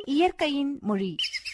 இயற்கையின் மொழி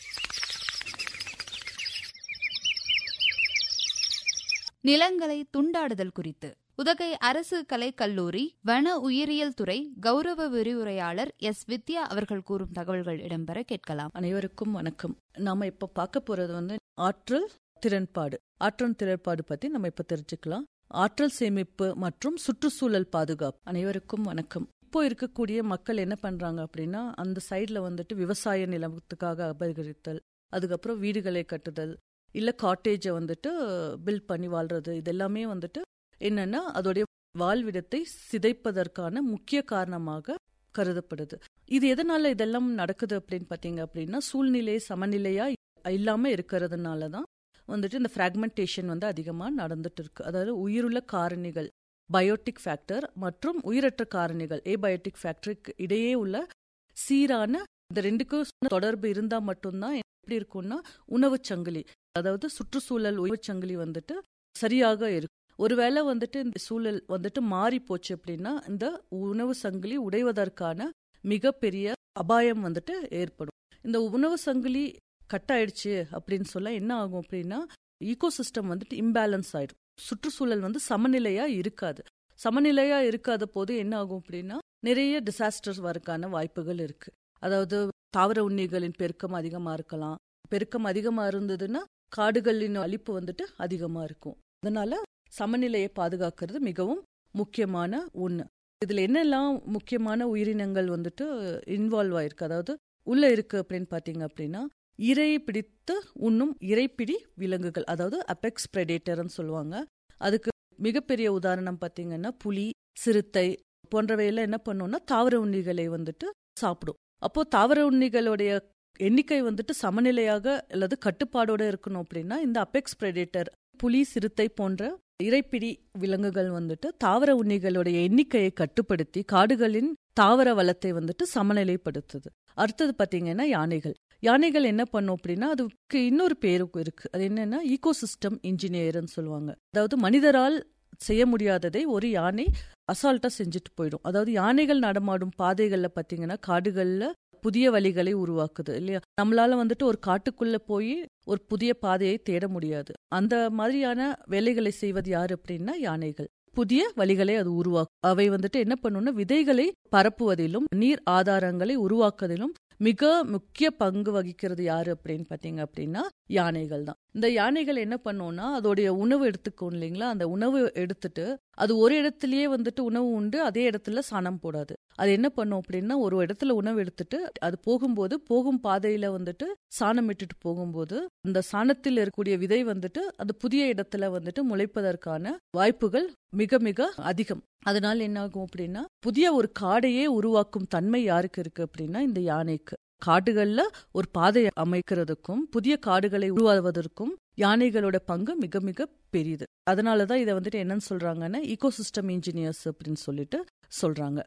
நிலங்களை துண்டாடுதல் குறித்து உதகை அரசு கலைக் கல்லூரி வன உயிரியல் துறை கௌரவ விரிவுரையாளர் எஸ் வித்யா அவர்கள் கூறும் தகவல்கள் இடம்பெற கேட்கலாம் அனைவருக்கும் வணக்கம் நாம இப்ப பார்க்க போறது வந்து ஆற்றல் திறன்பாடு ஆற்றல் திறன்பாடு பத்தி நம்ம இப்ப தெரிஞ்சுக்கலாம் ஆற்றல் சேமிப்பு மற்றும் சுற்றுச்சூழல் பாதுகாப்பு அனைவருக்கும் வணக்கம் இப்போ இருக்கக்கூடிய மக்கள் என்ன பண்றாங்க அப்படின்னா அந்த சைட்ல வந்துட்டு விவசாய நிலத்துக்காக அபகரித்தல் அதுக்கப்புறம் வீடுகளை கட்டுதல் இல்ல காட்டேஜை வந்துட்டு பில்ட் பண்ணி வாழ்றது இதெல்லாமே வந்துட்டு என்னன்னா அதோடைய வாழ்விடத்தை சிதைப்பதற்கான முக்கிய காரணமாக கருதப்படுது இது எதனால இதெல்லாம் நடக்குது அப்படின்னு பாத்தீங்க அப்படின்னா சூழ்நிலை சமநிலையா இல்லாம இருக்கிறதுனால தான் வந்துட்டு இந்த ஃப்ராக்மெண்டேஷன் வந்து அதிகமா நடந்துட்டு இருக்கு அதாவது உயிருள்ள காரணிகள் பயோட்டிக் ஃபேக்டர் மற்றும் உயிரற்ற காரணிகள் ஏபயோட்டிக் ஃபேக்டருக்கு இடையே உள்ள சீரான இந்த ரெண்டுக்கும் தொடர்பு இருந்தா மட்டும்தான் எப்படி இருக்கும்னா உணவுச் சங்கிலி அதாவது சுற்றுச்சூழல் உணவுச் சங்கிலி வந்துட்டு சரியாக இருக்கும் ஒருவேளை வந்துட்டு இந்த சூழல் வந்துட்டு மாறி போச்சு அப்படின்னா இந்த உணவு சங்கிலி உடைவதற்கான மிகப்பெரிய அபாயம் வந்துட்டு ஏற்படும் இந்த உணவு சங்கிலி கட் ஆயிடுச்சு அப்படின்னு சொல்ல என்ன ஆகும் அப்படின்னா ஈகோசிஸ்டம் வந்துட்டு இம்பேலன்ஸ் ஆயிடும் சுற்றுச்சூழல் வந்து சமநிலையா இருக்காது சமநிலையா இருக்காத போது என்ன ஆகும் அப்படின்னா நிறைய டிசாஸ்டர்ஸ் வரக்கான வாய்ப்புகள் இருக்கு அதாவது தாவர உண்ணிகளின் பெருக்கம் அதிகமா இருக்கலாம் பெருக்கம் அதிகமா இருந்ததுன்னா காடுகளின் அழிப்பு வந்துட்டு அதிகமா இருக்கும் அதனால சமநிலையை பாதுகாக்கிறது மிகவும் முக்கியமான ஒன்று இதுல என்னெல்லாம் முக்கியமான உயிரினங்கள் வந்துட்டு இன்வால்வ் ஆயிருக்கு அதாவது உள்ள இருக்கு அப்படின்னு பாத்தீங்க அப்படின்னா இறை பிடித்து உண்ணும் இறைப்பிடி விலங்குகள் அதாவது அபெக்ஸ் பிரெடேட்டர்னு சொல்லுவாங்க அதுக்கு மிகப்பெரிய உதாரணம் பாத்தீங்கன்னா புலி சிறுத்தை போன்றவையெல்லாம் என்ன பண்ணும்னா தாவர உண்ணிகளை வந்துட்டு சாப்பிடும் அப்போ தாவர உண்ணிகளுடைய எண்ணிக்கை வந்துட்டு சமநிலையாக அல்லது கட்டுப்பாடோட இருக்கணும் அப்படின்னா இந்த அபெக்ஸ் பிரெடேட்டர் புலி சிறுத்தை போன்ற இறைப்பிடி விலங்குகள் வந்துட்டு தாவர உண்ணிகளுடைய எண்ணிக்கையை கட்டுப்படுத்தி காடுகளின் தாவர வளத்தை வந்துட்டு சமநிலைப்படுத்துது அடுத்தது பாத்தீங்கன்னா யானைகள் யானைகள் என்ன பண்ணும் அப்படின்னா அதுக்கு இன்னொரு பேருக்கு இருக்கு அது என்னன்னா ஈகோசிஸ்டம் இன்ஜினியர்னு சொல்லுவாங்க அதாவது மனிதரால் செய்ய முடியாததை ஒரு யானை அசால்ட்டா செஞ்சுட்டு போயிடும் அதாவது யானைகள் நடமாடும் பாதைகள்ல பாத்தீங்கன்னா காடுகள்ல புதிய வழிகளை உருவாக்குது இல்லையா நம்மளால வந்துட்டு ஒரு காட்டுக்குள்ள போய் ஒரு புதிய பாதையை தேட முடியாது அந்த மாதிரியான வேலைகளை செய்வது யாரு அப்படின்னா யானைகள் புதிய வழிகளை அது உருவாக்கும் அவை வந்துட்டு என்ன பண்ணும்னா விதைகளை பரப்புவதிலும் நீர் ஆதாரங்களை உருவாக்குவதிலும் மிக முக்கிய பங்கு வகிக்கிறது யாரு அப்படின்னு பாத்தீங்க அப்படின்னா யானைகள் தான் இந்த யானைகள் என்ன பண்ணும்னா அதோடைய உணவு எடுத்துக்கும் இல்லைங்களா அந்த உணவு எடுத்துட்டு அது ஒரு இடத்துலயே வந்துட்டு உணவு உண்டு அதே இடத்துல சாணம் போடாது அது என்ன பண்ணும் அப்படின்னா ஒரு இடத்துல உணவு எடுத்துட்டு அது போகும்போது போகும் பாதையில வந்துட்டு சாணம் விட்டுட்டு போகும்போது அந்த சாணத்தில் இருக்கக்கூடிய விதை வந்துட்டு அது புதிய இடத்துல வந்துட்டு முளைப்பதற்கான வாய்ப்புகள் மிக மிக அதிகம் அதனால என்ன ஆகும் அப்படின்னா புதிய ஒரு காடையே உருவாக்கும் தன்மை யாருக்கு இருக்கு அப்படின்னா இந்த யானைக்கு காடுகள்ல ஒரு பாதை அமைக்கிறதுக்கும் புதிய காடுகளை உருவாவதற்கும் யானைகளோட பங்கு மிக மிக பெரியது அதனாலதான் இதை வந்துட்டு என்னன்னு சொல்றாங்கன்னா ஈகோசிஸ்டம் இன்ஜினியர்ஸ் அப்படின்னு சொல்லிட்டு சொல்றாங்க